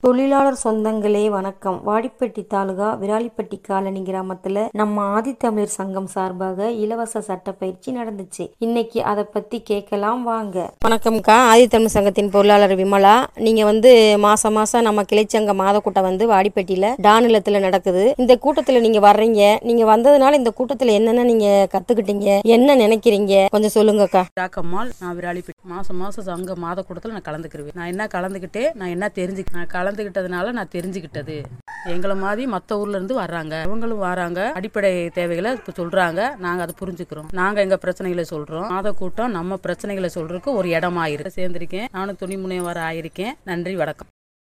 தொழிலாளர் சொந்தங்களே வணக்கம் வாடிப்பட்டி தாலுகா விராலிப்பட்டி காலனி கிராமத்துல நம்ம ஆதித்தமிழர் சங்கம் சார்பாக இலவச சட்ட பயிற்சி நடந்துச்சு இன்னைக்கு அதை பத்தி கேட்கலாம் வாங்க வணக்கம்க்கா ஆதித்தமிழ் சங்கத்தின் பொருளாளர் விமலா நீங்க வந்து மாசம் மாசம் நம்ம கிளைச்சங்க மாத கூட்டம் வந்து வாடிப்பட்டியில டானிலத்துல நடக்குது இந்த கூட்டத்துல நீங்க வர்றீங்க நீங்க வந்ததுனால இந்த கூட்டத்துல என்னென்ன நீங்க கத்துக்கிட்டீங்க என்ன நினைக்கிறீங்க கொஞ்சம் சொல்லுங்கக்கா ராக்கம்மாள் நான் விராலிப்பட்டி மாசம் மாசம் சங்க மாத கூட்டத்தில் நான் கலந்துக்கிருவேன் நான் என்ன கலந்துக்கிட்டே நான் என்ன தெரிஞ்சு நான் கலந்துக்கிட்டதுனால நான் தெரிஞ்சுக்கிட்டது எங்களை மாதிரி மற்ற ஊர்ல இருந்து வர்றாங்க இவங்களும் வராங்க அடிப்படை தேவைகளை இப்போ சொல்றாங்க நாங்க அதை புரிஞ்சுக்கிறோம் நாங்க எங்க பிரச்சனைகளை சொல்றோம் மாத கூட்டம் நம்ம பிரச்சனைகளை சொல்றதுக்கு ஒரு இடமா இருக்கு சேர்ந்திருக்கேன் நானும் துணி முனைவர் ஆயிருக்கேன் நன்றி வணக்கம்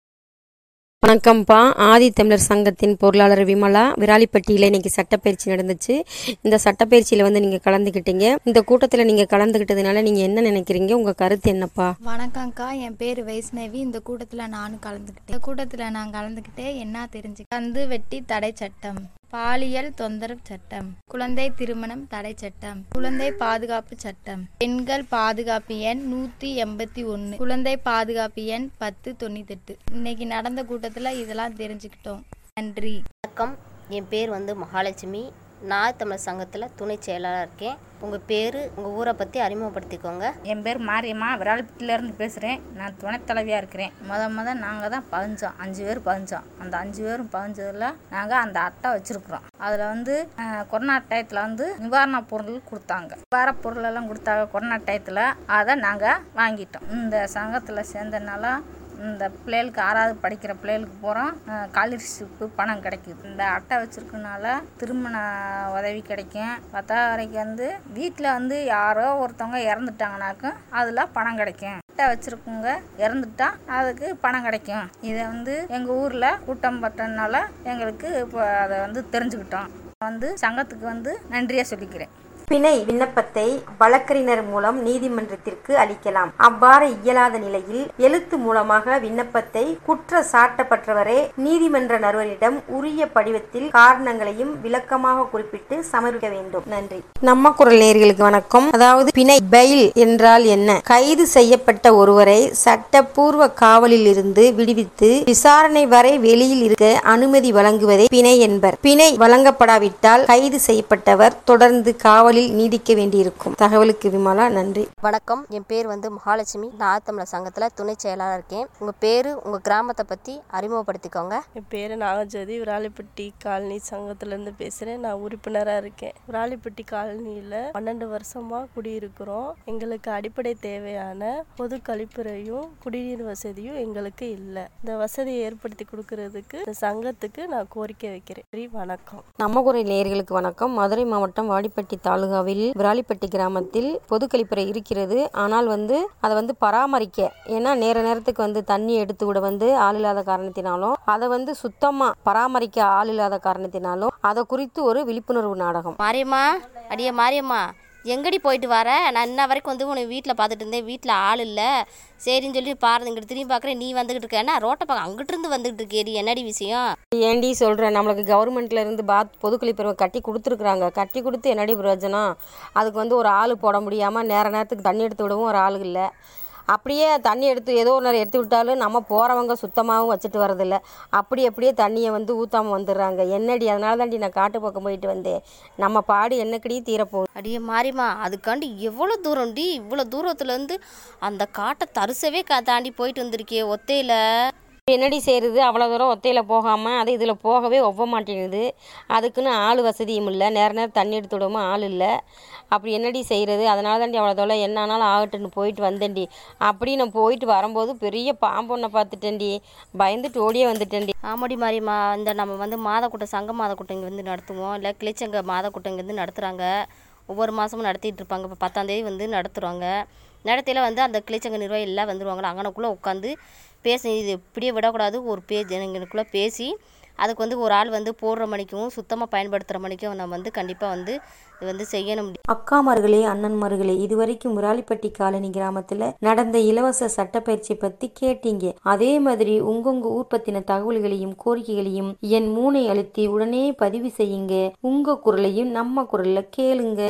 வணக்கம்ப்பா ஆதி தமிழர் சங்கத்தின் பொருளாளர் விமலா விராலிப்பட்டியில் இன்னைக்கு சட்டப்பயிற்சி நடந்துச்சு இந்த சட்டப்பயிற்சியில் வந்து நீங்கள் கலந்துக்கிட்டீங்க இந்த கூட்டத்தில் நீங்கள் கலந்துக்கிட்டதுனால நீங்கள் என்ன நினைக்கிறீங்க உங்கள் கருத்து என்னப்பா வணக்கம்க்கா என் பேர் வைஷ்ணவி இந்த கூட்டத்தில் நானும் கலந்துக்கிட்டேன் இந்த கூட்டத்தில் நான் கலந்துக்கிட்டே என்ன தெரிஞ்சு கந்து வெட்டி தடை சட்டம் பாலியல் தொந்தரவு சட்டம் குழந்தை திருமணம் தடை சட்டம் குழந்தை பாதுகாப்பு சட்டம் பெண்கள் பாதுகாப்பு எண் நூத்தி எண்பத்தி ஒன்று குழந்தை பாதுகாப்பு எண் பத்து தொண்ணூத்தெட்டு இன்னைக்கு நடந்த கூட்டத்தில் இதெல்லாம் தெரிஞ்சுக்கிட்டோம் நன்றி வணக்கம் என் பேர் வந்து மகாலட்சுமி நான் தமிழர் சங்கத்தில் துணை செயலாளராக இருக்கேன் உங்கள் பேர் உங்கள் ஊரை பற்றி அறிமுகப்படுத்திக்கோங்க என் பேர் மாரியம்மா விராலிப்பட்டிலேருந்து பேசுகிறேன் நான் துணைத் தலைவியாக இருக்கிறேன் முத முத நாங்கள் தான் பதிஞ்சோம் அஞ்சு பேர் பதிஞ்சோம் அந்த அஞ்சு பேரும் பதிஞ்சதில் நாங்கள் அந்த அட்டை வச்சுருக்குறோம் அதில் வந்து அஹ், கொரோனா டயத்தில் வந்து நிவாரணப் பொருள் கொடுத்தாங்க நிவாரணப் பொருள் எல்லாம் கொடுத்தாங்க கொரோனா டயத்தில் அதை நாங்கள் வாங்கிட்டோம் இந்த சங்கத்தில் சேர்ந்தனால இந்த பிள்ளைகளுக்கு ஆறாவது படிக்கிற பிள்ளைகளுக்கு போகிறோம் ஸ்காலர்ஷிப்பு பணம் கிடைக்குது இந்த அட்டை வச்சுருக்கனால திருமண உதவி கிடைக்கும் பத்தாவது வரைக்கும் வந்து வீட்டில் வந்து யாரோ ஒருத்தவங்க இறந்துட்டாங்கனாக்கும் அதில் பணம் கிடைக்கும் அட்டை வச்சுருக்கவங்க இறந்துட்டா அதுக்கு பணம் கிடைக்கும் இதை வந்து எங்கள் ஊரில் கூட்டம் பட்டதுனால எங்களுக்கு இப்போ அதை வந்து தெரிஞ்சுக்கிட்டோம் வந்து சங்கத்துக்கு வந்து நன்றியாக சொல்லிக்கிறேன் பிணை விண்ணப்பத்தை வழக்கறிஞர் மூலம் நீதிமன்றத்திற்கு அளிக்கலாம் அவ்வாறு இயலாத நிலையில் எழுத்து மூலமாக விண்ணப்பத்தை குற்ற சாட்டப்பட்டவரே நீதிமன்ற நடுவரிடம் உரிய படிவத்தில் காரணங்களையும் விளக்கமாக குறிப்பிட்டு சமர்ப்பிக்க வேண்டும் நன்றி நம்ம குரல் நேர்களுக்கு வணக்கம் அதாவது பிணை பெயில் என்றால் என்ன கைது செய்யப்பட்ட ஒருவரை சட்டப்பூர்வ காவலில் இருந்து விடுவித்து விசாரணை வரை வெளியில் இருக்க அனுமதி வழங்குவதை பிணை என்பர் பிணை வழங்கப்படாவிட்டால் கைது செய்யப்பட்டவர் தொடர்ந்து காவலில் நீடிக்க வேண்டியிருக்கும் தகவலுக்கு விமலா நன்றி வணக்கம் என் பேர் வந்து மகாலட்சுமி நான் தமிழர் சங்கத்தில் துணை செயலாளராக இருக்கேன் உங்கள் பேர் உங்கள் கிராமத்தை பற்றி அறிமுகப்படுத்திக்கோங்க என் பேர் நாகஜோதி விராலிப்பட்டி காலனி சங்கத்திலேருந்து பேசுகிறேன் நான் உறுப்பினராக இருக்கேன் விராலிப்பட்டி காலனியில் பன்னெண்டு வருஷமாக குடியிருக்கிறோம் எங்களுக்கு அடிப்படை தேவையான பொது கழிப்பறையும் குடிநீர் வசதியும் எங்களுக்கு இல்லை இந்த வசதியை ஏற்படுத்தி கொடுக்கறதுக்கு இந்த சங்கத்துக்கு நான் கோரிக்கை வைக்கிறேன் சரி வணக்கம் நம்ம குரல் நேயர்களுக்கு வணக்கம் மதுரை மாவட்டம் வாடிப்பட்டி தாலுகாவில் விராலிப்பட்டி கிராமத்தில் பொது கழிப்பறை இருக்கிறது ஆனால் வந்து அதை வந்து பராமரிக்க ஏன்னா நேர நேரத்துக்கு வந்து தண்ணி எடுத்து விட வந்து ஆள் இல்லாத காரணத்தினாலும் அதை வந்து சுத்தமா பராமரிக்க ஆள் இல்லாத காரணத்தினாலும் அதை குறித்து ஒரு விழிப்புணர்வு நாடகம் மாரியம்மா அடியே மாரியம்மா எங்கடி போயிட்டு வர நான் இன்ன வரைக்கும் வந்து உன்னை வீட்டில் பார்த்துட்டு இருந்தேன் வீட்டில் ஆள் இல்லை சரின்னு சொல்லி பாருங்க இங்கிட்டு திரும்பி பார்க்குறேன் நீ வந்துகிட்டு இருக்க என்ன ரோட்டை பார்க்க அங்கிட்டு இருந்து வந்துகிட்டு இருக்கேடி என்னடி விஷயம் ஏண்டி சொல்கிறேன் நம்மளுக்கு கவர்மெண்ட்ல இருந்து பாத் பொது கழிப்பறை கட்டி கொடுத்துருக்குறாங்க கட்டி கொடுத்து என்னடி பிரயோஜனம் அதுக்கு வந்து ஒரு ஆள் போட முடியாமல் நேர நேரத்துக்கு தண்ணி எடுத்து விடவும் ஒரு ஆள் இல்லை அப்படியே தண்ணி எடுத்து ஏதோ ஒரு நேரம் எடுத்து விட்டாலும் நம்ம போகிறவங்க சுத்தமாகவும் வச்சுட்டு வரதில்ல அப்படி அப்படியே தண்ணியை வந்து ஊற்றாமல் வந்துடுறாங்க என்னடி அதனால தாண்டி நான் காட்டு பக்கம் போயிட்டு வந்தேன் நம்ம பாடு என்னக்கடி தீரப்போகுது அடியே மாரியம்மா அதுக்காண்டி எவ்வளோ தூரம்டி இவ்வளோ தூரத்துலேருந்து அந்த காட்டை தரிசவே கா தாண்டி போயிட்டு வந்திருக்கியே ஒத்தையில் என்னடி செய்கிறது அவ்வளோ தூரம் ஒத்தையில் போகாமல் அது இதில் போகவே ஒவ்வ மாட்டேங்குது அதுக்குன்னு ஆள் வசதியும் இல்லை நேர நேரம் தண்ணி எடுத்து விடவும் ஆள் இல்லை அப்படி என்னடி செய்கிறது அதனால தாண்டி அவ்வளோ தூரம் என்ன ஆனாலும் ஆகட்டுன்னு போயிட்டு வந்தேன்டி அப்படி நான் போயிட்டு வரும்போது பெரிய பாம்பொன்னை பார்த்துட்டேன்டி பயந்துட்டு ஓடியே வந்துட்டேன்டி ஆமாடி மாரியம்மா இந்த நம்ம வந்து மாத கூட்டம் சங்க மாத கூட்டம் இங்கே வந்து நடத்துவோம் இல்லை கிளிச்சங்க மாத கூட்டம் இங்கே வந்து நடத்துகிறாங்க ஒவ்வொரு மாதமும் நடத்திட்டு இருப்பாங்க இப்போ பத்தாந்தேதி வந்து நடத்துகிறாங்க நடத்தையில் வந்து அந்த கிளிச்சங்க நிர்வாகி எல்லாம் வந்துடுவாங்களா அங்கனக்குள்ளே உட்காந்து பேசி இது இப்படியே விடக்கூடாது ஒரு பேஜ் எங்களுக்குள்ளே பேசி அதுக்கு வந்து ஒரு ஆள் வந்து போடுற மணிக்கும் சுத்தமாக பயன்படுத்துகிற மணிக்கும் நம்ம வந்து கண்டிப்பாக வந்து இது வந்து செய்யணும் அக்காமார்களே அண்ணன்மார்களே இதுவரைக்கும் முராலிப்பட்டி காலனி கிராமத்துல நடந்த இலவச சட்டப்பயிற்சி பத்தி கேட்டீங்க அதே மாதிரி உங்கவுங்க ஊர் பத்தின தகவல்களையும் கோரிக்கைகளையும் என் மூனை அழுத்தி உடனே பதிவு செய்யுங்க உங்க குரலையும் நம்ம குரல்ல கேளுங்க